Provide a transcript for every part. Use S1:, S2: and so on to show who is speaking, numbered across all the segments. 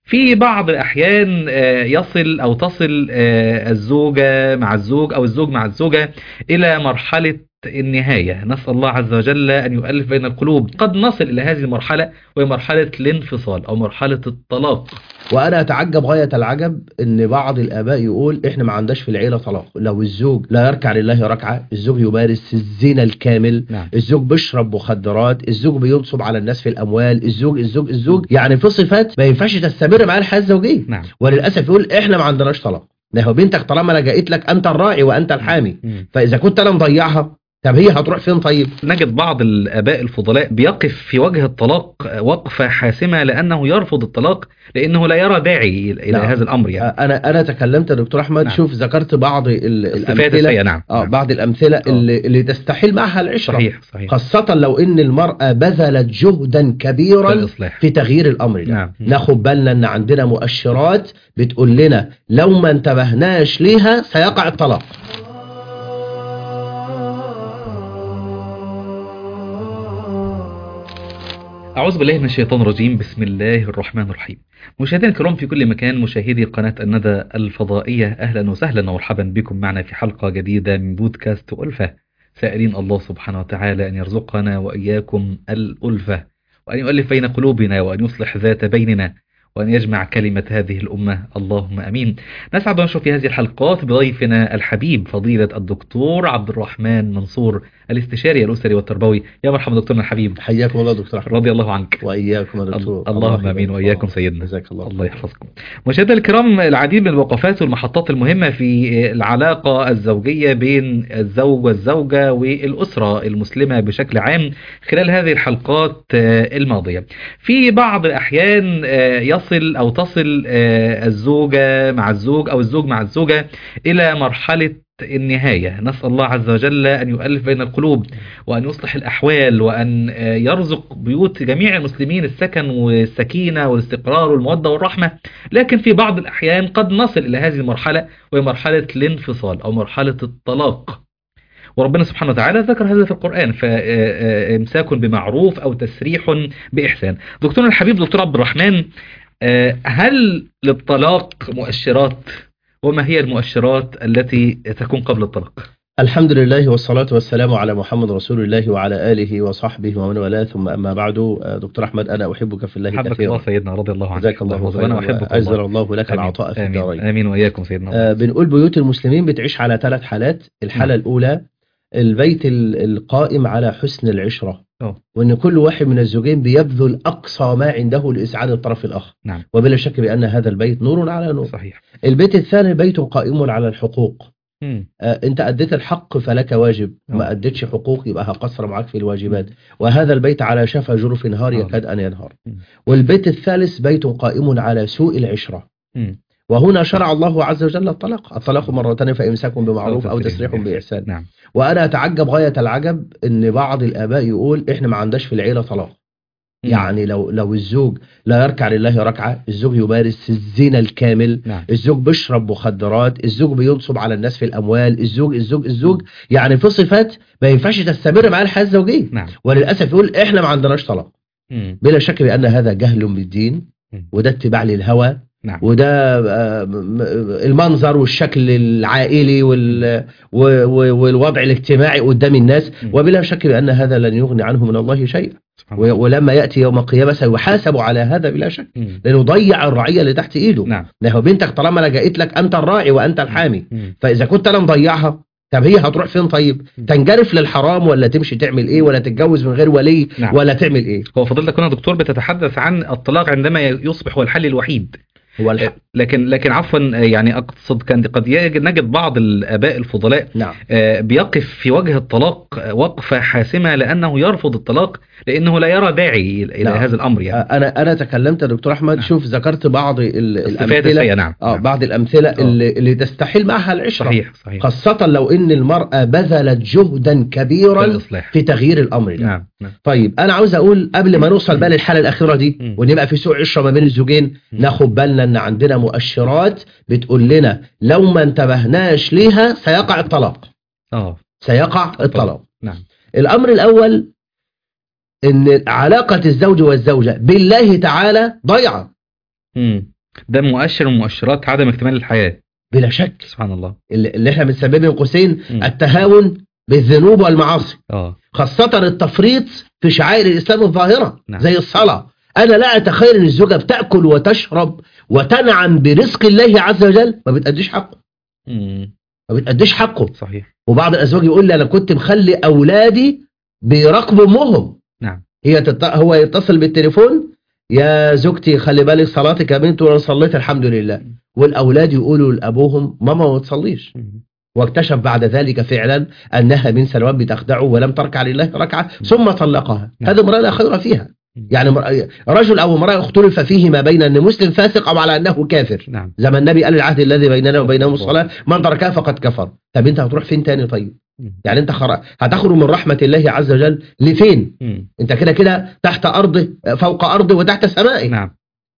S1: في بعض الأحيان آه، يصل أو تصل آه، الزوجة مع الزوج أو الزوج مع الزوجة إلى مرحلة النهاية نسأل الله عز وجل أن يؤلف بين القلوب قد نصل إلى هذه المرحلة وهي مرحلة الانفصال أو مرحلة الطلاق
S2: وانا اتعجب غايه العجب ان بعض الاباء يقول احنا ما عندناش في العيله طلاق لو الزوج لا يركع لله ركعه الزوج يمارس الزنا الكامل
S1: نعم
S2: الزوج بيشرب مخدرات الزوج بينصب على الناس في الاموال الزوج الزوج الزوج يعني في صفات ما ينفعش تستمر معاه الحياه الزوجيه
S1: نعم
S2: وللاسف يقول احنا ما عندناش طلاق ده هو بنتك طالما لجأت لك انت الراعي وانت الحامي
S1: مم.
S2: فاذا كنت انا مضيعها طب هي هتروح فين طيب
S1: نجد بعض الآباء الفضلاء بيقف في وجه الطلاق وقفة حاسمة لأنه يرفض الطلاق لأنه لا يرى داعي إلى
S2: نعم.
S1: هذا الأمر يعني
S2: انا انا تكلمت يا دكتور احمد
S1: نعم.
S2: شوف ذكرت بعض ال-
S1: الصفات
S2: الامثله
S1: السيئة نعم
S2: اه
S1: نعم.
S2: بعض الامثله اللي, اللي تستحيل معها العشره
S1: صحيح صحيح
S2: خاصة لو ان المرأة بذلت جهدا
S1: في
S2: كبيرا
S1: الإصلاح
S2: في تغيير الامر ده
S1: نعم
S2: ناخد بالنا ان عندنا مؤشرات بتقول لنا لو ما انتبهناش ليها سيقع الطلاق
S1: أعوذ بالله من الشيطان الرجيم بسم الله الرحمن الرحيم مشاهدينا الكرام في كل مكان مشاهدي قناة الندى الفضائية أهلا وسهلا ومرحبا بكم معنا في حلقة جديدة من بودكاست ألفة سائلين الله سبحانه وتعالى أن يرزقنا وإياكم الألفة وأن يؤلف بين قلوبنا وأن يصلح ذات بيننا وأن يجمع كلمة هذه الأمة اللهم أمين نسعد ونشرف في هذه الحلقات بضيفنا الحبيب فضيلة الدكتور عبد الرحمن منصور الاستشاري الأسري والتربوي يا مرحبا دكتورنا الحبيب
S2: حياكم الله دكتور احمد
S1: رضي الله عنك
S2: واياكم يا دكتور
S1: ال- اللهم
S2: الله
S1: امين
S2: يبارك
S1: واياكم
S2: فيك.
S1: سيدنا
S2: جزاك الله
S1: الله يحفظكم مشاهدينا الكرام العديد من الوقفات والمحطات المهمة في العلاقة الزوجية بين الزوج والزوجة والأسرة المسلمة بشكل عام خلال هذه الحلقات آه، الماضية في بعض الأحيان آه، يصل أو تصل آه، الزوجة مع الزوج أو الزوج مع الزوجة إلى مرحلة النهاية نسأل الله عز وجل أن يؤلف بين القلوب وأن يصلح الأحوال وأن آه، يرزق بيوت جميع المسلمين السكن والسكينة والاستقرار والمودة والرحمة لكن في بعض الأحيان قد نصل إلى هذه المرحلة وهي مرحلة الانفصال أو مرحلة الطلاق وربنا سبحانه وتعالى ذكر هذا في القرآن فإمساك بمعروف أو تسريح بإحسان دكتورنا الحبيب دكتور عبد الرحمن آه، هل للطلاق مؤشرات وما هي المؤشرات التي تكون قبل الطلاق
S2: الحمد لله والصلاة والسلام على محمد رسول الله وعلى آله وصحبه ومن والاه ثم أما بعد آه، دكتور أحمد أنا أحبك في الله
S1: حبك الله
S2: كثيرا
S1: سيدنا رضي الله عنك
S2: جزاك الله
S1: وأنا
S2: خيرا
S1: أحبك
S2: أجزل
S1: الله
S2: الله لك
S1: آمين.
S2: العطاء في
S1: آمين.
S2: الدارين
S1: آمين وإياكم سيدنا
S2: آه، بنقول بيوت المسلمين بتعيش على ثلاث حالات الحالة
S1: نعم.
S2: الأولى البيت ال- القائم على حسن العشرة
S1: أوه.
S2: وأن كل واحد من الزوجين بيبذل أقصى ما عنده لإسعاد الطرف الآخر
S1: نعم
S2: وبلا شك بأن هذا البيت نور على نور
S1: صحيح
S2: البيت الثاني بيت قائم على الحقوق
S1: مم.
S2: آه، انت اديت الحق فلك واجب
S1: أوه.
S2: ما اديتش حقوق يبقى هقصر معاك في الواجبات وهذا البيت على شفا جرف نهار
S1: آه.
S2: يكاد ان ينهار
S1: مم.
S2: والبيت الثالث بيت قائم على سوء العشره
S1: مم.
S2: وهنا شرع الله عز وجل الطلاق الطلاق مرتين فامساك بمعروف او تسريح باحسان
S1: نعم
S2: وانا اتعجب غايه العجب ان بعض الاباء يقول احنا ما عندناش في العيله طلاق
S1: مم.
S2: يعني لو لو الزوج لا يركع لله ركعه الزوج يمارس الزنا الكامل
S1: نعم
S2: الزوج بيشرب مخدرات الزوج بينصب على الناس في الاموال الزوج الزوج الزوج يعني في صفات ما ينفعش تستمر معاه الحياه الزوجيه
S1: نعم
S2: وللاسف يقول احنا ما عندناش طلاق
S1: مم.
S2: بلا شك بان هذا جهل بالدين
S1: مم.
S2: وده اتباع للهوى
S1: نعم
S2: وده آه، م- م- المنظر والشكل العائلي وال و- و- والوضع الاجتماعي قدام الناس
S1: مم.
S2: وبلا شك بان هذا لن يغني عنه من الله شيئا
S1: سبحان الله.
S2: و- ولما ياتي يوم القيامه سيحاسب على هذا بلا شك
S1: مم.
S2: لانه ضيع الرعيه اللي تحت ايده
S1: نعم
S2: ده هو بنتك طالما لجأت لك انت الراعي وانت الحامي
S1: مم.
S2: فاذا كنت انا مضيعها طب هي هتروح فين طيب تنجرف للحرام ولا تمشي تعمل ايه ولا تتجوز من غير ولي
S1: نعم.
S2: ولا تعمل ايه
S1: هو فضيلتك هنا دكتور بتتحدث عن الطلاق عندما يصبح هو الحل الوحيد
S2: هو الح...
S1: لكن لكن عفوا يعني اقصد كان قد يجد- نجد بعض الاباء الفضلاء
S2: نعم
S1: آه، بيقف في وجه الطلاق آه، وقفة حاسمة لأنه يرفض الطلاق لأنه لا يرى داعي إلى
S2: نعم.
S1: هذا الأمر يعني
S2: انا انا تكلمت يا دكتور احمد
S1: نعم.
S2: شوف ذكرت بعض ال-
S1: الصفات
S2: الامثله
S1: السيئة نعم
S2: اه
S1: نعم.
S2: بعض الامثله
S1: آه.
S2: اللي, اللي تستحيل معها العشره
S1: صحيح صحيح
S2: خاصه لو ان المراه بذلت جهدا
S1: في
S2: كبيرا
S1: الإصلاح
S2: في تغيير الامر ده
S1: نعم نعم
S2: طيب انا عاوز اقول قبل ما نوصل بقى للحاله الاخيره دي
S1: مم.
S2: وان يبقى في سوء عشره ما بين الزوجين
S1: مم.
S2: ناخد بالنا ان عندنا مؤشرات بتقول لنا لو ما انتبهناش ليها سيقع الطلاق
S1: اه
S2: سيقع الطلاق
S1: نعم
S2: الامر الاول ان علاقه الزوج والزوجه بالله تعالى ضيعه
S1: مم. ده مؤشر من مؤشرات عدم اكتمال الحياة
S2: بلا شك
S1: سبحان الله
S2: اللي اللي احنا بنسميه بين قوسين
S1: مم.
S2: التهاون بالذنوب والمعاصي
S1: اه
S2: خاصة التفريط في شعائر الإسلام الظاهرة
S1: نعم.
S2: زي الصلاة أنا لا أتخيل أن الزوجة بتأكل وتشرب وتنعم برزق الله عز وجل ما بتأديش حقه
S1: مم.
S2: ما بتأديش حقه
S1: صحيح
S2: وبعض الأزواج يقول لي أنا كنت مخلي أولادي بيراقبوا أمهم
S1: نعم
S2: هي تت... هو يتصل بالتليفون يا زوجتي خلي بالك صلاتك يا بنت وانا صليت الحمد لله والاولاد يقولوا لابوهم ماما ما بتصليش
S1: مم.
S2: واكتشف بعد ذلك فعلا انها من سنوات بتخدعه ولم تركع لله ركعه ثم طلقها
S1: نعم.
S2: هذه امراه لا خير فيها
S1: مم.
S2: يعني مر- رجل او امراه اختلف فيه ما بين ان مسلم فاسق او على انه كافر
S1: نعم
S2: زي ما النبي قال العهد الذي بيننا وبينهم الصلاه من تركها فقد كفر طب انت هتروح فين تاني طيب
S1: مم.
S2: يعني انت خر... هتخرج من رحمه الله عز وجل لفين
S1: مم.
S2: انت كده كده تحت ارضه فوق ارضه وتحت سمائه
S1: نعم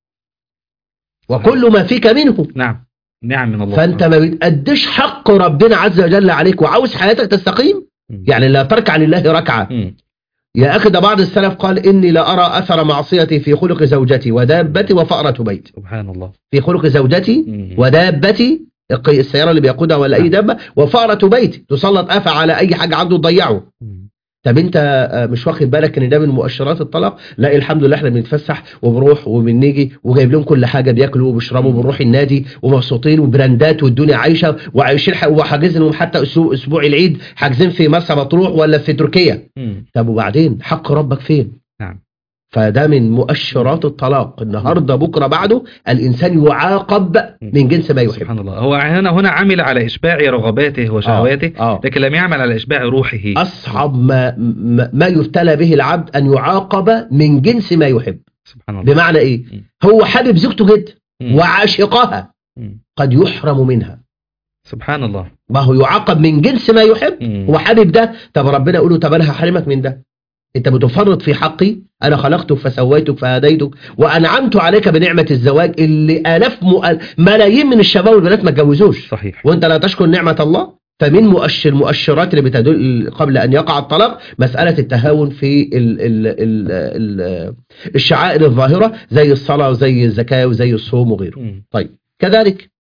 S2: وكل ما فيك منه
S1: نعم نعم من الله
S2: فانت ما بتأديش حق ربنا عز وجل عليك وعاوز حياتك تستقيم
S1: مم.
S2: يعني لا تركع لله ركعه
S1: مم.
S2: يا اخي ده بعض السلف قال اني لا ارى اثر معصيتي في خلق زوجتي ودابتي وفأرة بيتي
S1: سبحان الله
S2: في خلق زوجتي
S1: مم.
S2: ودابتي الق- السياره اللي بيقودها ولا اي
S1: نعم.
S2: دابه وفأرة بيتي تسلط آفة على اي حاجه عنده تضيعه
S1: مم.
S2: طب انت آه، مش واخد بالك ان ده من مؤشرات الطلاق لا الحمد لله احنا بنتفسح وبنروح وبنيجي وجايب لهم كل حاجه بياكلوا وبيشربوا وبنروح النادي ومبسوطين وبراندات والدنيا عايشه وعايشين ح- وحاجزين لهم حتى أسبوع- اسبوع العيد حاجزين في مرسى مطروح ولا في تركيا
S1: مم.
S2: طب وبعدين حق ربك فين
S1: نعم
S2: فده من مؤشرات الطلاق النهارده بكره بعده الانسان يعاقب من جنس ما يحب
S1: سبحان الله هو هنا هنا عمل على إشباع رغباته وشهواته
S2: اه
S1: لكن لم يعمل على إشباع روحه
S2: اصعب ما ما ما يبتلى به العبد ان يعاقب من جنس ما يحب
S1: سبحان الله
S2: بمعنى ايه
S1: مم.
S2: هو حابب زوجته جدا
S1: مم.
S2: وعاشقها
S1: مم.
S2: قد يحرم منها
S1: سبحان الله
S2: ما هو يعاقب من جنس ما يحب
S1: مم.
S2: هو حابب ده طب ربنا يقول له طب انا هحرمك من ده انت بتفرط في حقي انا خلقتك فسويتك فهديتك وانعمت عليك بنعمه الزواج اللي الاف مؤل... ملايين من الشباب والبنات ما اتجوزوش
S1: صحيح
S2: وانت لا تشكر نعمه الله فمن مؤشر مؤشرات اللي بتدل قبل ان يقع الطلاق مساله التهاون في ال ال ال ال الشعائر الظاهره زي الصلاه وزي الزكاه وزي الصوم وغيره
S1: مم.
S2: طيب كذلك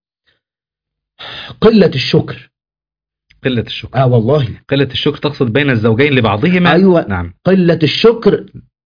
S2: قله الشكر
S1: قلة الشكر
S2: اه والله
S1: قلة الشكر تقصد بين الزوجين لبعضهما
S2: أيوة.
S1: نعم
S2: قله الشكر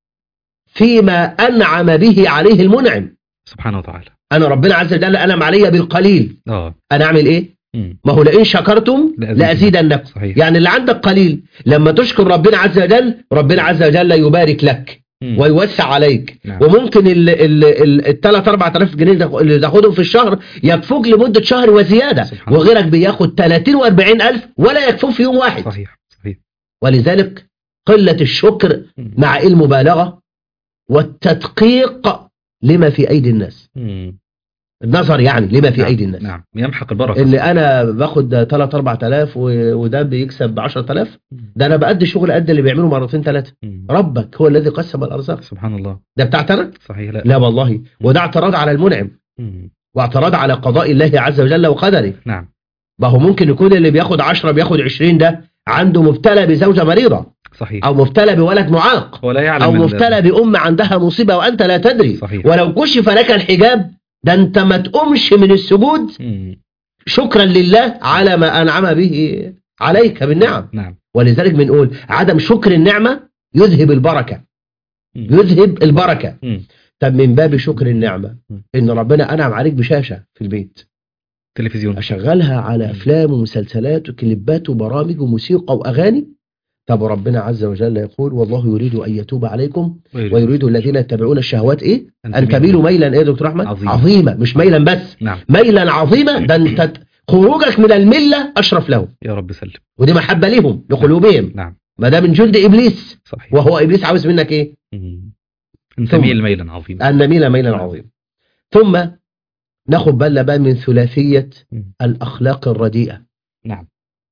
S2: فيما انعم به عليه المنعم
S1: سبحانه وتعالى
S2: انا ربنا عز وجل انعم علي بالقليل
S1: اه
S2: انا اعمل ايه
S1: مم.
S2: ما هو لئن شكرتم
S1: لأزيدن-
S2: لازيدنكم
S1: صحيح
S2: يعني اللي عندك قليل لما تشكر ربنا عز وجل ربنا عز وجل يبارك لك
S1: مم.
S2: ويوسع عليك
S1: نعم.
S2: وممكن ال ال ال الثلاث 4000 جنيه ده- اللي تاخدهم في الشهر يكفوك لمده شهر وزياده
S1: سبحان الله.
S2: وغيرك بياخد 30 و40 الف ولا يكفوه في يوم واحد
S1: صحيح صحيح
S2: ولذلك قله الشكر
S1: مم.
S2: مع المبالغه والتدقيق لما في ايدي الناس
S1: مم.
S2: النظر يعني لما في
S1: نعم.
S2: ايدي الناس
S1: نعم يمحق البركة
S2: اللي انا باخد 3 4000 و- وده بيكسب 10000 ده انا بأدي شغل قد اللي بيعمله مرتين ثلاثه
S1: مم.
S2: ربك هو الذي قسم الارزاق
S1: سبحان الله
S2: ده بتاعت انا
S1: صحيح لا
S2: لا والله وده اعتراض على المنعم
S1: مم.
S2: واعتراض على قضاء الله عز وجل وقدره
S1: نعم
S2: ما هو ممكن يكون اللي بياخد 10 بياخد 20 ده عنده مبتلى بزوجة مريضة
S1: صحيح
S2: او مبتلى بولد معاق
S1: ولا يعلم
S2: او
S1: ال-
S2: مبتلى بأم عندها مصيبة وانت لا تدري
S1: صحيح.
S2: ولو كشف لك الحجاب ده انت ما تقومش من السجود
S1: مم.
S2: شكرا لله على ما انعم به عليك بالنعم
S1: نعم
S2: ولذلك بنقول عدم شكر النعمة يذهب البركة
S1: مم.
S2: يذهب البركة
S1: مم.
S2: طب من باب شكر النعمة
S1: مم.
S2: ان ربنا انعم عليك بشاشة في البيت
S1: تلفزيون
S2: اشغلها على
S1: مم.
S2: افلام ومسلسلات وكليبات وبرامج وموسيقى واغاني طب ربنا عز وجل يقول والله يريد ان يتوب عليكم ويريد الذين يتبعون الشهوات ايه ان تميلوا ميلا ايه يا دكتور احمد
S1: عظيما.
S2: عظيمه مش ميلا بس
S1: نعم
S2: ميلا عظيما ده انت خروجك من المله اشرف لهم
S1: يا رب سلم
S2: ودي محبه لهم لقلوبهم
S1: نعم
S2: ما ده من جند ابليس
S1: صحيح
S2: وهو ابليس عاوز منك ايه
S1: مم. ان تميل ميلا عظيما
S2: ان نميل ميلا عظيما ثم ناخد بالنا بقى من ثلاثيه
S1: مم.
S2: الاخلاق الرديئه
S1: نعم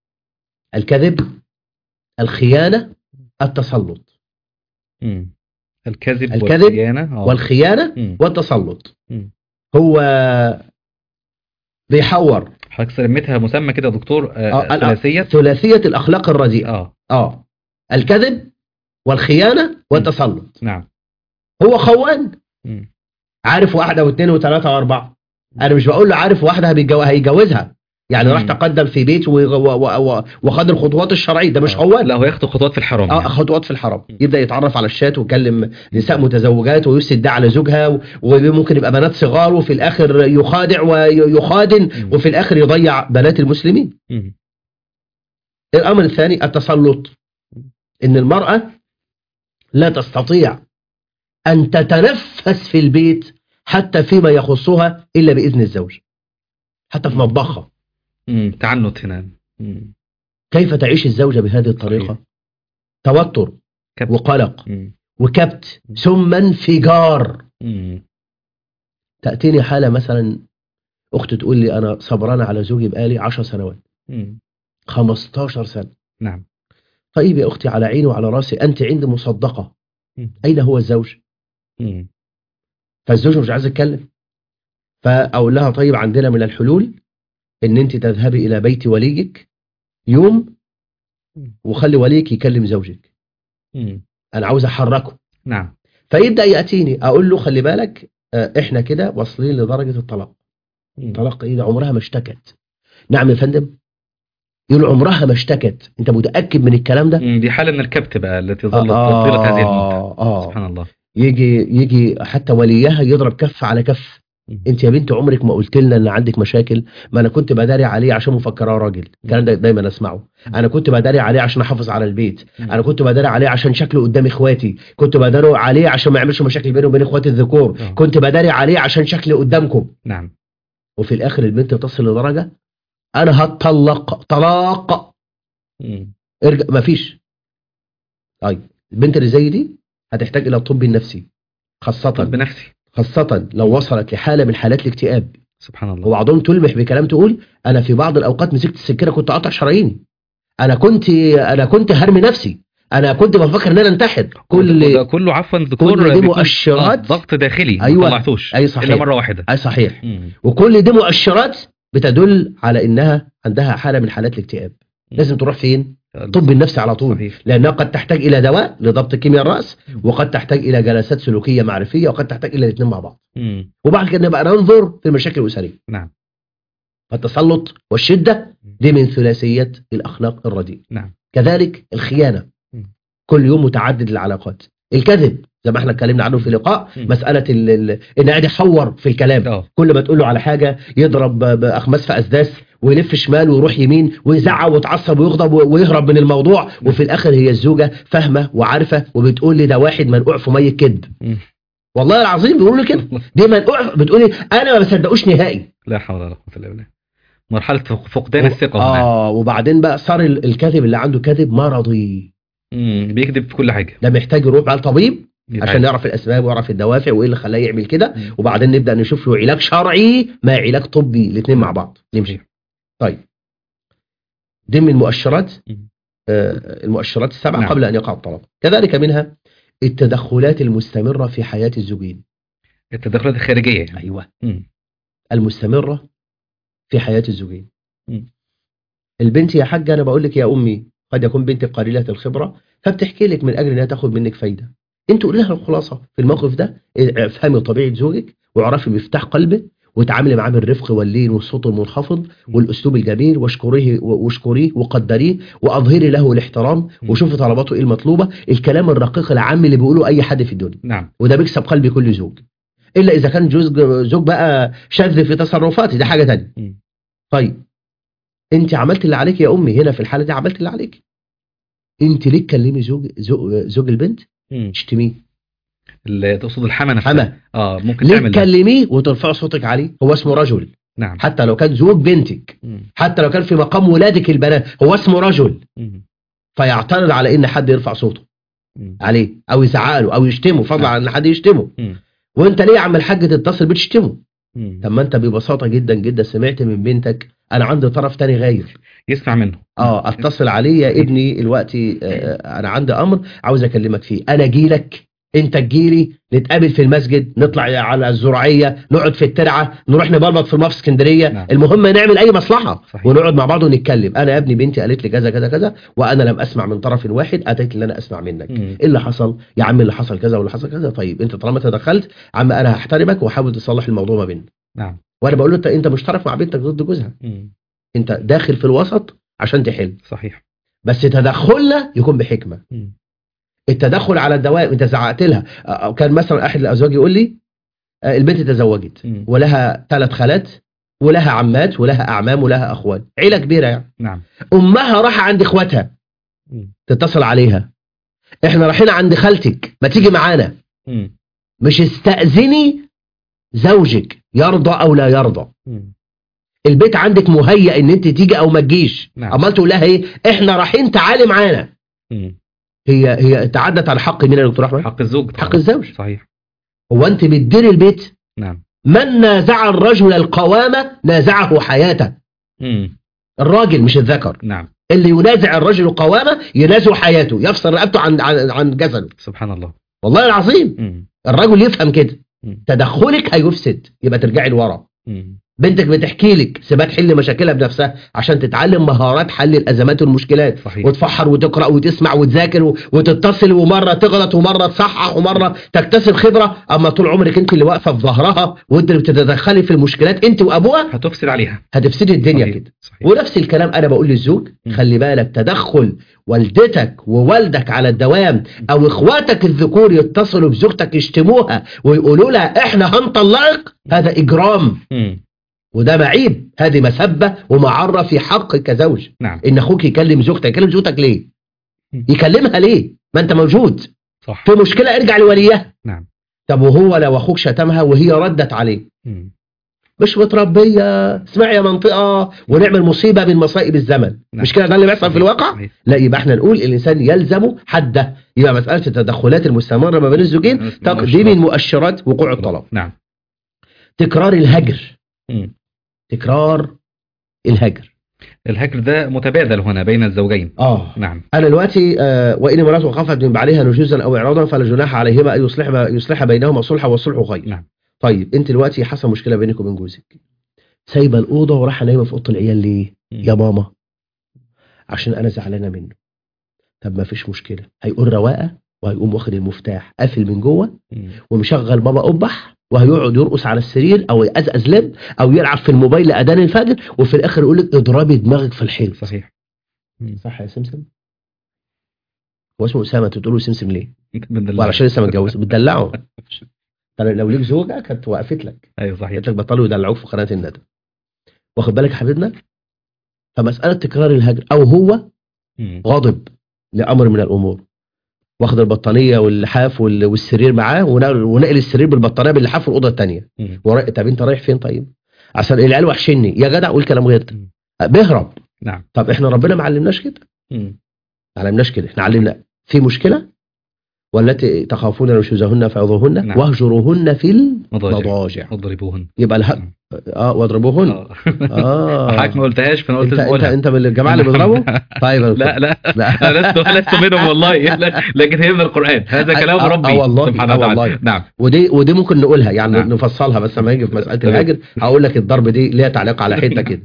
S2: الكذب الخيانه التسلط
S1: مم. الكذب
S2: الكذب
S1: والخيانة آه.
S2: والخيانه
S1: مم.
S2: والتسلط
S1: مم.
S2: هو بيحور
S1: حضرتك سميتها مسمى كده يا دكتور آه،
S2: آه، الأ-
S1: ثلاثية
S2: ثلاثيه الاخلاق الرديئه
S1: اه
S2: اه الكذب والخيانه والتسلط
S1: نعم
S2: هو خوان
S1: مم.
S2: عارف واحده واثنين وثلاثه واربعه انا مش بقول له عارف واحده هيتجو- هيتجوزها يعني راح
S1: مم.
S2: تقدم في بيت و- و- و- و- وخد الخطوات الشرعيه ده مش
S1: آه.
S2: هو
S1: لا هو ياخد خطوات في الحرام
S2: اه
S1: يعني.
S2: خطوات في الحرام
S1: مم.
S2: يبدا يتعرف على الشات ويكلم نساء متزوجات ويفسد ده على زوجها و- وممكن يبقى بنات صغار وفي الاخر يخادع ويخادن
S1: مم.
S2: وفي الاخر يضيع بنات المسلمين
S1: مم.
S2: الامر الثاني التسلط ان المراه لا تستطيع ان تتنفس في البيت حتى فيما يخصها الا باذن الزوج حتى في مطبخها
S1: مم. تعنت هنا مم.
S2: كيف تعيش الزوجه بهذه الطريقه
S1: صحيح.
S2: توتر
S1: كبت.
S2: وقلق
S1: مم.
S2: وكبت ثم انفجار
S1: مم.
S2: تأتيني حالة مثلا أخت تقول لي أنا صبرانة على زوجي بقالي 10 سنوات
S1: مم.
S2: 15 سنة
S1: نعم
S2: طيب يا أختي على عيني وعلى راسي أنت عندي مصدقة
S1: مم.
S2: أين هو الزوج
S1: مم.
S2: فالزوج مش عايز يتكلم فأقول لها طيب عندنا من الحلول إن أنت تذهبي إلى بيت وليك يوم وخلي وليك يكلم زوجك
S1: مم.
S2: أنا عاوز أحركه
S1: نعم
S2: فيبدأ يأتيني أقول له خلي بالك آه، إحنا كده واصلين لدرجة الطلاق
S1: مم.
S2: طلاق إيه ده عمرها ما اشتكت نعم يا فندم يقول عمرها ما اشتكت انت متاكد من الكلام ده
S1: مم. دي حالة من الكبت بقى التي ظلت طيلة هذه المدة
S2: اه
S1: سبحان الله
S2: يجي يجي حتى وليها يضرب كف على كف
S1: مم.
S2: انت يا بنت عمرك ما قلت لنا ان عندك مشاكل ما انا كنت بداري عليه عشان مفكراه راجل الكلام ده دايما اسمعه انا كنت بداري عليه عشان احافظ على البيت
S1: مم.
S2: انا كنت بداري عليه عشان شكله قدام اخواتي كنت بداري عليه عشان ما يعملش مشاكل بينه وبين اخواتي الذكور
S1: آه.
S2: كنت بداري عليه عشان شكلي قدامكم
S1: نعم
S2: وفي الاخر البنت تصل لدرجه انا هتطلق طلاق
S1: مم.
S2: ارجع مفيش طيب البنت اللي زي دي هتحتاج الى الطب النفسي خاصة
S1: طب بنفسي
S2: خاصة لو وصلت لحالة من حالات الاكتئاب
S1: سبحان الله
S2: وبعضهم تلمح بكلام تقول انا في بعض الاوقات مسكت السكينة كنت قاطع شراييني انا كنت انا كنت هرمي نفسي انا كنت بفكر ان انا انتحر
S1: وده
S2: كل
S1: كله عفوا ذكور
S2: كل دي
S1: بيكون-
S2: مؤشرات.
S1: آه، ضغط داخلي
S2: أيوة.
S1: ما طلعتوش
S2: أي صحيح.
S1: الا مرة واحدة
S2: اي صحيح
S1: مم.
S2: وكل دي مؤشرات بتدل على انها عندها حالة من حالات الاكتئاب لازم تروح فين طب النفسي على طول
S1: صحيح.
S2: لانها قد تحتاج الى دواء لضبط كيمياء الراس وقد تحتاج الى جلسات سلوكيه معرفيه وقد تحتاج الى الاثنين مع بعض
S1: مم.
S2: وبعد كده نبقى ننظر في المشاكل الاسريه
S1: نعم
S2: فالتسلط والشده دي من ثلاثيه الاخلاق الرديئه
S1: نعم
S2: كذلك الخيانه
S1: مم.
S2: كل يوم متعدد العلاقات الكذب زي ما احنا اتكلمنا عنه في لقاء
S1: مم.
S2: مساله ال- ال- ان قاعد يحور في الكلام
S1: اه
S2: كل ما تقول له على حاجه يضرب ب- باخماس في اسداس ويلف شمال ويروح يمين ويزعق ويتعصب ويغضب و- ويهرب من الموضوع وفي الاخر هي الزوجه فاهمه وعارفه وبتقول لي ده واحد منقوع في ميه كذب
S1: مم.
S2: والله العظيم بيقولوا لي كده دي منقوع بتقولي انا ما بصدقوش نهائي
S1: لا حول ولا قوة الا بالله مرحلة فق- فقدان الثقة هنا
S2: اه وبعدين بقى صار ال- الكذب اللي عنده كذب مرضي
S1: مم. بيكذب في كل حاجة
S2: ده محتاج يروح مع الطبيب
S1: يتعالج.
S2: عشان يعرف الاسباب ويعرف الدوافع وايه اللي خلاه يعمل كده
S1: مم.
S2: وبعدين نبدا نشوف له علاج شرعي مع علاج طبي الاثنين مع بعض نمشي طيب دي من المؤشرات
S1: مم.
S2: آه، المؤشرات السبعه
S1: نعم.
S2: قبل ان يقع الطلاق كذلك منها التدخلات المستمره في حياه الزوجين
S1: التدخلات الخارجية يعني
S2: ايوه
S1: مم.
S2: المستمره في حياه الزوجين
S1: مم.
S2: البنت يا حاجه انا بقول لك يا امي قد يكون بنتك قليله الخبره فبتحكي لك من اجل انها تاخد منك فايده انت قول لها الخلاصه في الموقف ده افهمي طبيعه زوجك واعرفي مفتاح قلبه وتعاملي معاه بالرفق واللين والصوت المنخفض والاسلوب الجميل واشكريه واشكريه وقدريه واظهري له الاحترام وشوفي طلباته ايه المطلوبه الكلام الرقيق العام اللي بيقوله اي حد في الدنيا
S1: نعم
S2: وده بيكسب قلب كل زوج الا اذا كان زوج زوج بقى شاذ في تصرفاته ده حاجه تانية
S1: مم.
S2: طيب انت عملت اللي عليك يا امي هنا في الحاله دي عملت اللي عليك انت ليه تكلمي زوج زوج, زوج البنت
S1: مم.
S2: تشتميه
S1: اللي تقصد الحما نفسها
S2: حما
S1: اه ممكن
S2: ليه
S1: تعمل ده
S2: تكلميه وترفع صوتك عليه هو اسمه رجل
S1: نعم
S2: حتى لو كان زوج بنتك
S1: مم.
S2: حتى لو كان في مقام ولادك البنات هو اسمه رجل
S1: مم.
S2: فيعترض على ان حد يرفع صوته
S1: مم.
S2: عليه او يزعق له او يشتمه فضلا
S1: نعم.
S2: عن ان حد يشتمه
S1: مم.
S2: وانت ليه يا عم الحاج تتصل بتشتمه
S1: مم.
S2: طب ما انت ببساطه جدا جدا سمعت من بنتك انا عندي طرف تاني غاير
S1: يسمع منه
S2: اه اتصل عليه يا ابني دلوقتي آه انا عندي امر عاوز اكلمك فيه انا اجيلك انت تجيلي نتقابل في المسجد نطلع على الزراعيه نقعد في الترعه نروح نبلبط في الماء في اسكندريه
S1: نعم.
S2: المهم نعمل اي مصلحه
S1: صحيح.
S2: ونقعد مع بعض ونتكلم انا يا ابني بنتي قالت لي كذا كذا كذا وانا لم اسمع من طرف واحد اتيت اللي انا اسمع منك
S1: مم.
S2: ايه اللي حصل يا عم اللي حصل كذا واللي حصل كذا طيب انت طالما تدخلت عم انا هحترمك واحاول تصلح الموضوع ما بيننا
S1: نعم
S2: وانا بقول له انت انت مش طرف مع بنتك ضد جوزها
S1: مم.
S2: انت داخل في الوسط عشان تحل
S1: صحيح
S2: بس تدخلنا يكون بحكمه
S1: مم.
S2: التدخل على الدوام انت زعقت لها أو كان مثلا احد الازواج يقول لي آه، البنت تزوجت
S1: مم.
S2: ولها ثلاث خالات ولها عمات ولها اعمام ولها اخوات عيله كبيره يعني
S1: نعم
S2: امها راح عند اخواتها
S1: مم.
S2: تتصل عليها احنا رايحين عند خالتك ما تيجي معانا
S1: مم.
S2: مش استأذني زوجك يرضى او لا يرضى
S1: مم.
S2: البيت عندك مهيأ ان انت تيجي او ما تجيش
S1: نعم.
S2: امال تقول لها ايه احنا رايحين تعالي معانا
S1: مم.
S2: هي هي تعدت على حق مين يا دكتور احمد
S1: حق الزوج طبعا.
S2: حق الزوج
S1: صحيح
S2: هو انت بتديري البيت
S1: نعم
S2: من نازع الرجل القوامة نازعه حياته
S1: مم.
S2: الراجل مش الذكر
S1: نعم
S2: اللي ينازع الرجل القوامة ينازع حياته يفصل رقبته عن عن, عن جسده
S1: سبحان الله
S2: والله العظيم
S1: مم.
S2: الرجل يفهم كده
S1: مم.
S2: تدخلك هيفسد يبقى ترجعي لورا
S1: مم.
S2: بنتك بتحكي لك سيبها تحل مشاكلها بنفسها عشان تتعلم مهارات حل الازمات والمشكلات
S1: صحيح
S2: وتفحر وتقرا وتسمع وتذاكر و- وتتصل ومره تغلط ومره تصحح ومره تكتسب خبره اما طول عمرك انت اللي واقفه في ظهرها وانت اللي بتتدخلي في المشكلات انت وابوها
S1: هتفسد عليها
S2: هتفسدي الدنيا
S1: صحيح.
S2: كده
S1: صحيح
S2: ونفس الكلام انا بقول للزوج
S1: م.
S2: خلي بالك تدخل والدتك ووالدك على الدوام او اخواتك الذكور يتصلوا بزوجتك يشتموها ويقولوا لها احنا هنطلقك هذا اجرام
S1: مم.
S2: وده معيب هذه مسبه ومعره في حقك كزوج
S1: نعم
S2: ان اخوك يكلم زوجتك يكلم زوجتك ليه
S1: م.
S2: يكلمها ليه ما انت موجود
S1: صح
S2: في مشكله ارجع لوليها
S1: نعم
S2: طب وهو لو اخوك شتمها وهي ردت عليه
S1: مم.
S2: مش متربيه اسمعي يا منطقه ونعمل مصيبه من مصائب الزمن
S1: نعم.
S2: مش كده ده اللي بيحصل في الواقع
S1: صحيح.
S2: لا يبقى احنا نقول الانسان يلزم حده يبقى مساله التدخلات المستمره ما بين الزوجين تقديم من مؤشرات وقوع الطلاق
S1: نعم
S2: تكرار الهجر
S1: مم.
S2: تكرار الهجر
S1: الهجر ده متبادل هنا بين الزوجين
S2: اه
S1: نعم
S2: انا دلوقتي آه وان امراه خافت من بعلها نشوزا او اعراضا فلا جناح عليهما ان يصلح يصلح بينهما صلحا والصلح خير
S1: نعم.
S2: طيب انت دلوقتي حصل مشكله بينك وبين جوزك سايبه الاوضه ورايحه نايمه في اوضه العيال ليه
S1: مم.
S2: يا ماما عشان انا زعلانه منه طب ما فيش مشكله هيقول رواقه وهيقوم واخد المفتاح قافل من جوه
S1: مم.
S2: ومشغل بابا قبح وهيقعد يرقص على السرير او يقزقز لب او يلعب في الموبايل لاذان الفجر وفي الاخر يقول لك اضربي دماغك في الحيط
S1: صحيح مم.
S2: صح يا سمسم هو اسمه اسامه انت بتقول له سمسم ليه
S1: من دل-
S2: وعلشان لسه متجوز بتدلعه طب لو ليك زوجه كانت وقفت لك
S1: ايوه صحيح
S2: قالت لك بطلوا يدلعوك في قناه الندى واخد بالك يا حبيبنا فمساله تكرار الهجر او هو
S1: مم.
S2: غاضب لامر من الامور واخد البطانيه واللحاف وال- والسرير معاه ونقل ونقل السرير بالبطانيه باللحاف والاوضه الثانيه
S1: مم.
S2: ورا... طب انت رايح فين طيب عشان العيال وحشني يا جدع قول كلام غير ده
S1: مم.
S2: بيهرب
S1: نعم
S2: طب احنا ربنا ما علمناش كده
S1: مم.
S2: ما علمناش كده احنا علمنا في مشكله والتي تخافون نشوزهن فعظوهن
S1: نعم.
S2: واهجروهن في
S1: مضاجع
S2: المضاجع
S1: اضربوهن
S2: يبقى الها... اه واضربوهن
S1: اه
S2: اه
S1: حضرتك ما قلتهاش فانا قلت
S2: انت
S1: لازم
S2: انت
S1: اقولها
S2: انت من الجماعه اللي بيضربوا طيب يا دكتور.
S1: لا لا
S2: لا
S1: انا لست لست منهم والله لا، لكن هي من القران هذا كلام
S2: آه، آه،
S1: ربي
S2: آه والله،
S1: سبحانه
S2: آه
S1: وتعالى
S2: والله.
S1: نعم
S2: ودي ودي ممكن نقولها يعني
S1: نعم.
S2: نفصلها بس لما يجي في مساله
S1: تمام.
S2: الهجر هقول لك الضرب دي ليها تعليق على حته كده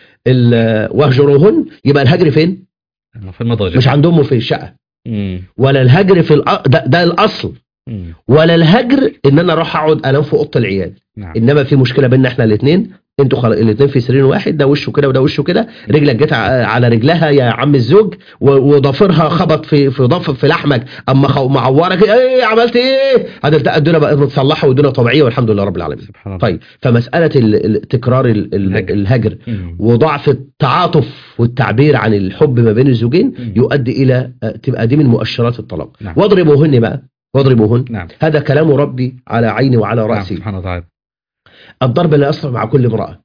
S2: ال- واهجروهن يبقى الهجر فين؟
S1: في المضاجع
S2: مش عندهم في الشقه
S1: مم.
S2: ولا الهجر في الأ... ده, ده الاصل
S1: مم.
S2: ولا الهجر ان انا اروح اقعد انام في اوضه العيال
S1: نعم
S2: انما في مشكله بيننا احنا الاثنين انتوا خل... الاثنين في سرير واحد ده وشه كده وده وشه كده رجلك جت ع- على رجلها يا عم الزوج و... وضفيرها خبط في في ضفر في لحمك اما خو... معورك ايه عملت ايه هتلتقى الدنيا بقت متصلحه والدنيا طبيعيه والحمد لله رب العالمين
S1: سبحان الله
S2: طيب فمساله ال... ال- تكرار ال... ال...
S1: الهجر.
S2: الهجر
S1: مم.
S2: وضعف التعاطف والتعبير عن الحب ما بين الزوجين
S1: مم.
S2: يؤدي الى آه، تبقى دي من مؤشرات الطلاق
S1: نعم.
S2: واضربوهن بقى واضربوهن
S1: نعم
S2: هذا كلام ربي على عيني وعلى
S1: نعم
S2: راسي
S1: سبحانه وتعالى
S2: الضرب لا يصلح مع كل امراه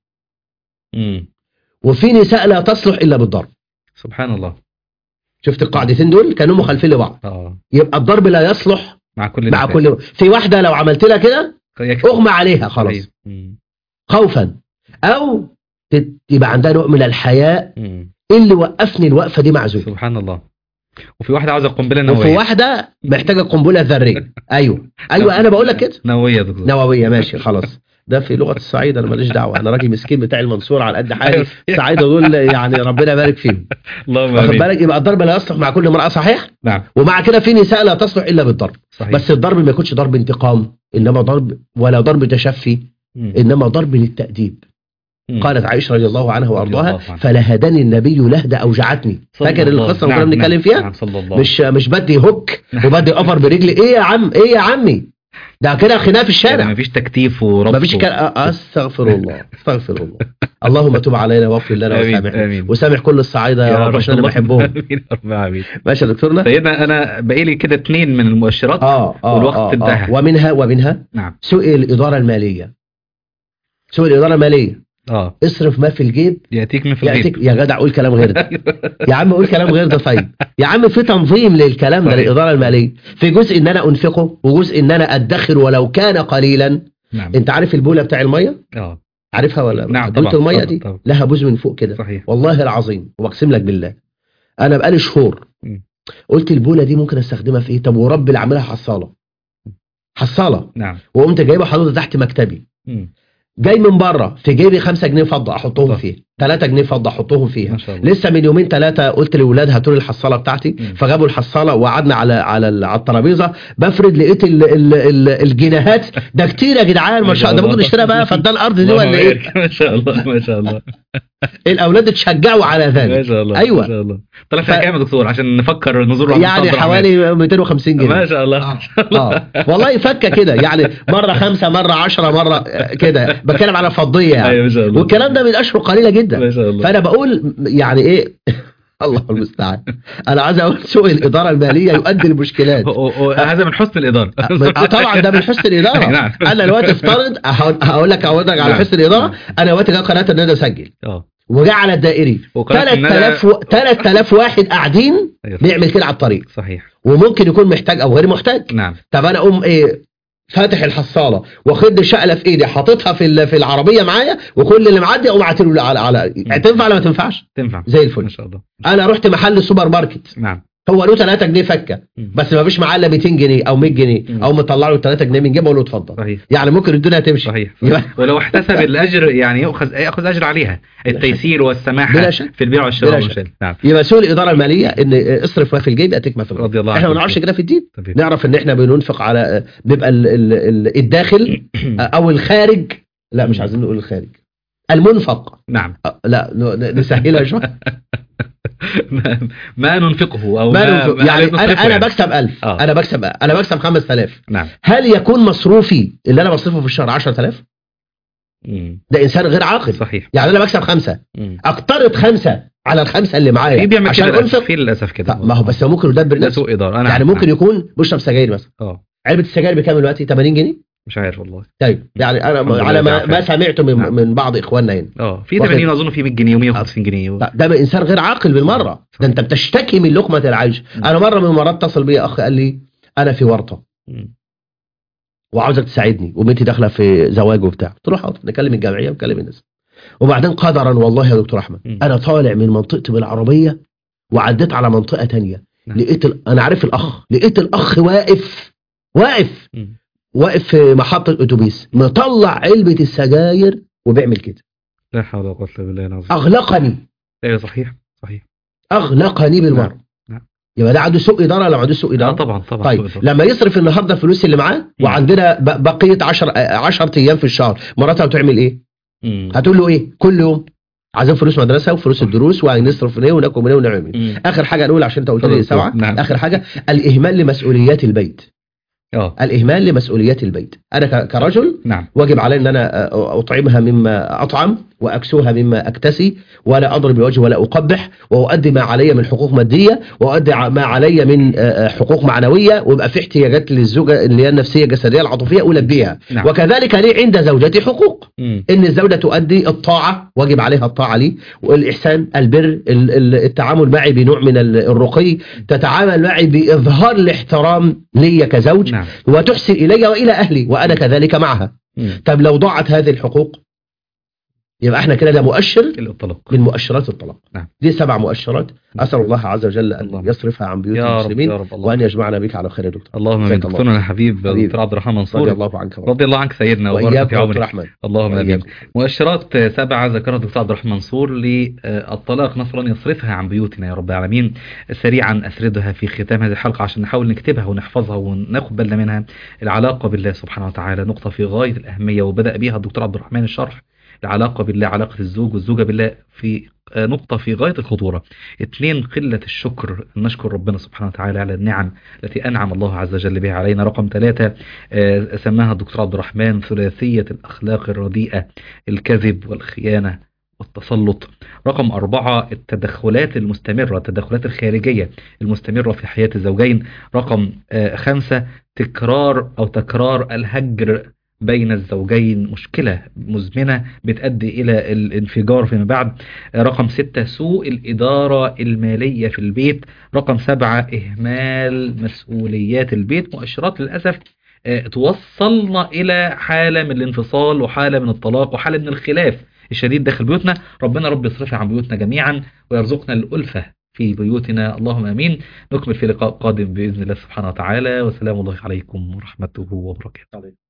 S1: مم.
S2: وفي نساء لا تصلح الا بالضرب
S1: سبحان الله
S2: شفت القاعدتين دول كانوا مخالفين لبعض
S1: اه
S2: يبقى الضرب لا يصلح
S1: مع كل
S2: مع
S1: النساء.
S2: كل في واحده لو عملت لها كده
S1: يكفي.
S2: اغمى عليها خلاص
S1: طيب. مم.
S2: خوفا او تت- يبقى عندها نوع من الحياء
S1: مم.
S2: إيه اللي وقفني الوقفه دي مع زوجي
S1: سبحان الله وفي واحده عاوزه قنبله
S2: وفي
S1: نوويه
S2: واحده محتاجه قنبله ذريه ايوه ايوه انا بقول لك كده
S1: نوويه يا دكتور
S2: نوويه ماشي خلاص ده في لغه الصعيد انا ماليش دعوه انا راجل مسكين بتاع المنصور على قد حالي الصعايده دول يعني ربنا يبارك فيهم
S1: اللهم
S2: واخد
S1: امين
S2: بالك يبقى الضرب لا يصلح مع كل امراه صحيح
S1: نعم
S2: ومع كده في نساء لا تصلح الا بالضرب
S1: صحيح
S2: بس الضرب ما يكونش ضرب انتقام انما ضرب ولا ضرب تشفي
S1: مم.
S2: انما ضرب للتاديب
S1: مم.
S2: قالت عائشه رضي الله عنها
S1: رضي
S2: وارضاها
S1: الله عنها.
S2: فلهدني النبي لهدة اوجعتني
S1: صلى
S2: فاكر
S1: الله-
S2: القصه اللي كنا
S1: نعم،
S2: بنتكلم
S1: نعم،
S2: فيها
S1: نعم صلى الله
S2: مش مش بدي هوك وبدي اوفر برجلي ايه يا عم ايه يا عمي ده كده خناقه في الشارع
S1: ما فيش تكتيف وربط
S2: مفيش كلام استغفر الله استغفر الله اللهم تب علينا واغفر لنا
S1: آمين،
S2: وسامحنا
S1: آمين.
S2: وسامح كل الصعايده يا رب عشان انا
S1: الله.
S2: بحبهم
S1: آمين يا رب العالمين.
S2: ماشي يا دكتورنا
S1: سيدنا انا باقي لي كده اثنين من المؤشرات
S2: اه اه
S1: والوقت
S2: آه
S1: انتهى.
S2: آه ومنها ومنها
S1: نعم
S2: سوء الاداره الماليه سوء الاداره الماليه
S1: اه
S2: اصرف ما في الجيب
S1: ياتيك من في
S2: ياتيك
S1: الغيب
S2: يا جدع قول كلام غير ده يا عم قول كلام غير ده طيب يا عم في تنظيم للكلام ده
S1: صحيح.
S2: للاداره الماليه في جزء ان انا انفقه وجزء ان انا ادخر ولو كان قليلا
S1: نعم
S2: انت عارف البوله بتاع الميه
S1: اه
S2: عارفها ولا
S1: نعم،
S2: بوله
S1: طبعاً،
S2: الميه
S1: طبعاً،
S2: دي
S1: طبعاً.
S2: لها بوز من فوق كده
S1: صحيح
S2: والله العظيم واقسم لك بالله انا بقالي شهور
S1: مم.
S2: قلت البوله دي ممكن استخدمها في ايه طب ورب اللي عاملها حصاله حصاله
S1: نعم
S2: وقمت جايبها حاططها تحت مكتبي
S1: مم.
S2: جاي من بره في جيبي 5 جنيه فضه احطهم
S1: طبعا.
S2: فيها 3 جنيه فضه احطهم فيها
S1: ما شاء الله
S2: لسه من يومين ثلاثه قلت لاولاد هاتوا لي الحصاله بتاعتي
S1: مم.
S2: فجابوا الحصاله وقعدنا على على ال- على الترابيزه بفرد لقيت ال ال ال الجنيهات ده كتير يا جدعان ما شاء الله ده ممكن نشتريها بقى فدان ارض دي
S1: اللهم
S2: ولا ايه
S1: بارك. ما شاء الله ما شاء الله
S2: الاولاد اتشجعوا على
S1: ما
S2: ذلك
S1: شاء الله
S2: أيوة.
S1: ما شاء الله طلع فيها
S2: ف-
S1: كام يا دكتور عشان نفكر نزور واحد
S2: يعني
S1: مصدر
S2: حوالي 250
S1: أعمال. ما
S2: جنيه
S1: شاء الله ما شاء الله
S2: اه والله فكه كده يعني مره خمسه مره عشرة مره آه، كده بتكلم على فضيه يعني
S1: ايوه ما شاء الله
S2: والكلام ده من اشهر قليله جدا
S1: ما شاء الله
S2: فانا بقول يعني ايه الله المستعان انا عايز اقول سوء الاداره الماليه يؤدي لمشكلات
S1: هو- هو- هذا من حسن الاداره
S2: آه طبعا ده من حسن الاداره
S1: نعم.
S2: انا دلوقتي افترض هقول- هقول لك هقول لك على
S1: نعم.
S2: حسن الاداره
S1: نعم.
S2: انا دلوقتي جاي قناه ان انا اسجل
S1: اه
S2: وجاء على الدائري
S1: وقناة الندى-
S2: 3000 و... 3000 واحد قاعدين
S1: أيوة.
S2: بيعمل كده على الطريق
S1: صحيح
S2: وممكن يكون محتاج او غير محتاج
S1: نعم
S2: طب انا اقوم ايه فاتح الحصاله واخد شقله في ايدي حاططها في ال- في العربيه معايا وكل اللي معدي اقوم عاتله على على تنفع ولا ما تنفعش
S1: تنفع
S2: زي
S1: ما
S2: الفل
S1: شاء الله
S2: انا رحت محل سوبر ماركت
S1: نعم
S2: هو له 3 جنيه فكه
S1: مم.
S2: بس ما فيش معاه الا 200 جنيه او 100 جنيه
S1: مم.
S2: او مطلع له 3 جنيه من جيبه اقول له اتفضل
S1: صحيح
S2: يعني ممكن الدنيا تمشي
S1: صحيح
S2: يبقى-
S1: ولو احتسب الاجر يعني ياخذ ياخذ اجر عليها التيسير والسماحه
S2: بلا شك.
S1: في البيع والشراء
S2: بلا شك.
S1: والشراء نعم
S2: يبقى سوء الاداره الماليه ان اصرف ما في الجيب ياتيك ما في الغيب
S1: رضي الله
S2: احنا ما
S1: عنكم.
S2: نعرفش كده في الدين
S1: طبيعي.
S2: نعرف ان احنا بننفق على بيبقى ال- ال- ال- الداخل او الخارج لا مش عايزين نقول الخارج المنفق
S1: نعم
S2: أه، لا ن- نسهلها شويه
S1: ما- ما ننفقه او
S2: ما ننفق.
S1: ما
S2: يعني
S1: نصرفه
S2: انا انا بكسب 1000
S1: آه.
S2: انا بكسب انا بكسب 5000
S1: نعم
S2: هل يكون مصروفي اللي انا بصرفه في الشهر 10000
S1: مم.
S2: ده انسان غير عاقل
S1: صحيح
S2: يعني انا بكسب خمسه
S1: مم.
S2: اقترض خمسه على الخمسه اللي
S1: في
S2: معايا
S1: بيعمل
S2: عشان
S1: كده للاسف
S2: انفق
S1: في للاسف كده
S2: ما هو بس هو ممكن يدبر
S1: ده
S2: نفسه
S1: سوء اداره انا
S2: يعني
S1: عارف.
S2: ممكن يكون بيشرب سجاير مثلا
S1: اه
S2: علبه السجاير بكام دلوقتي 80 جنيه
S1: مش عارف والله
S2: طيب يعني
S1: الحمد
S2: انا
S1: لله
S2: على ما,
S1: بالعافية.
S2: ما سمعته من,
S1: نعم.
S2: من بعض اخواننا هنا
S1: اه في
S2: واخد-
S1: 80 اظن في 100 جنيه و150 جنيه و...
S2: لا، ده انسان غير عاقل بالمره ده انت بتشتكي من لقمه العيش
S1: مم.
S2: انا مره من المرات اتصل بي اخ قال لي انا في ورطه
S1: مم.
S2: وعاوزك تساعدني وبنتي داخله في زواج وبتاع قلت له حاضر نكلم الجمعيه ونكلم الناس وبعدين قدرا والله يا دكتور احمد
S1: مم.
S2: انا طالع من منطقتي بالعربيه وعديت على منطقه تانية
S1: نعم.
S2: لقيت ال... انا عارف الاخ لقيت الاخ واقف واقف
S1: مم.
S2: واقف في محطه اتوبيس مطلع علبه السجاير وبيعمل كده
S1: لا حول ولا قوه الا بالله العظيم
S2: اغلقني
S1: ايوه صحيح صحيح
S2: اغلقني بالمره
S1: نعم. نعم.
S2: يبقى ده عنده سوء اداره ولا ما عندوش سوء
S1: اه
S2: اداره
S1: طبعا طبعا
S2: طيب
S1: سوء إدارة.
S2: لما يصرف النهارده الفلوس اللي معاه وعندنا ب- بقيه 10 10 ايام في الشهر مراتها بتعمل ايه
S1: مم.
S2: هتقول له ايه كل يوم عايزين فلوس مدرسه وفلوس
S1: صح.
S2: الدروس وهنصرف من ايه وناكل من ايه ونعمل من إيه.
S1: مم.
S2: اخر حاجه نقول عشان انت قلت لي
S1: اتفضل.
S2: سبعه
S1: نعم.
S2: اخر حاجه الاهمال لمسؤوليات البيت
S1: اه
S2: الاهمال لمسؤوليات البيت انا ك- كرجل
S1: نعم
S2: واجب علي ان انا أ- اطعمها مما اطعم واكسوها مما اكتسي ولا اضرب الوجه ولا اقبح واؤدي ما علي من حقوق ماديه واؤدي ع- ما علي من آه، آه، حقوق معنويه ويبقى في احتياجات للزوجه اللي هي النفسيه الجسديه العاطفيه البيها
S1: نعم.
S2: وكذلك لي عند زوجتي حقوق
S1: مم.
S2: ان الزوجه تؤدي الطاعه واجب عليها الطاعه لي والاحسان البر ال- ال- التعامل معي بنوع من ال- الرقي تتعامل معي باظهار الاحترام لي كزوج
S1: نعم
S2: وتحسن الي والى اهلي وانا كذلك معها
S1: مم.
S2: طب لو ضاعت هذه الحقوق يبقى احنا كده ده مؤشر
S1: الانطلاق
S2: من مؤشرات الطلاق
S1: نعم.
S2: دي سبع مؤشرات اسال الله عز وجل ان
S1: اللهم.
S2: يصرفها عن بيوت
S1: يا رب
S2: المسلمين
S1: يا رب الله
S2: وان يجمعنا بك على خير يا دكتور
S1: اللهم امين
S2: جزاك الله.
S1: دكتورنا الحبيب
S2: حبيبي.
S1: دكتور عبد الرحمن
S2: رضي
S1: منصور
S2: الله عنك ورضي
S1: رضي الله عنك سيدنا وبارك
S2: واياك
S1: في
S2: يا
S1: عمرك
S2: دكتور احمد
S1: اللهم امين
S2: وإياك.
S1: مؤشرات سبعة ذكرها الدكتور عبد الرحمن منصور للطلاق نسأل الله أن يصرفها عن بيوتنا يا رب العالمين سريعا أسردها في ختام هذه الحلقة عشان نحاول نكتبها ونحفظها وناخد بالنا منها العلاقة بالله سبحانه وتعالى نقطة في غاية الأهمية وبدأ بها الدكتور عبد الرحمن الشرح العلاقة بالله علاقة الزوج والزوجة بالله في آه، نقطة في غاية الخطورة اثنين قلة الشكر نشكر ربنا سبحانه وتعالى على النعم التي أنعم الله عز وجل بها علينا رقم ثلاثة آه، سماها الدكتور عبد الرحمن ثلاثية الأخلاق الرديئة الكذب والخيانة والتسلط رقم أربعة التدخلات المستمرة التدخلات الخارجية المستمرة في حياة الزوجين رقم آه، خمسة تكرار أو تكرار الهجر بين الزوجين مشكلة مزمنة بتؤدي إلى الانفجار فيما بعد آه، رقم ستة سوء الإدارة المالية في البيت رقم سبعة إهمال مسؤوليات البيت مؤشرات للأسف آه، توصلنا إلى حالة من الانفصال وحالة من الطلاق وحالة من الخلاف الشديد داخل بيوتنا ربنا رب يصرفها عن بيوتنا جميعا ويرزقنا الألفة في بيوتنا اللهم امين نكمل في لقاء قادم باذن الله سبحانه وتعالى وسلام الله عليكم ورحمته وبركاته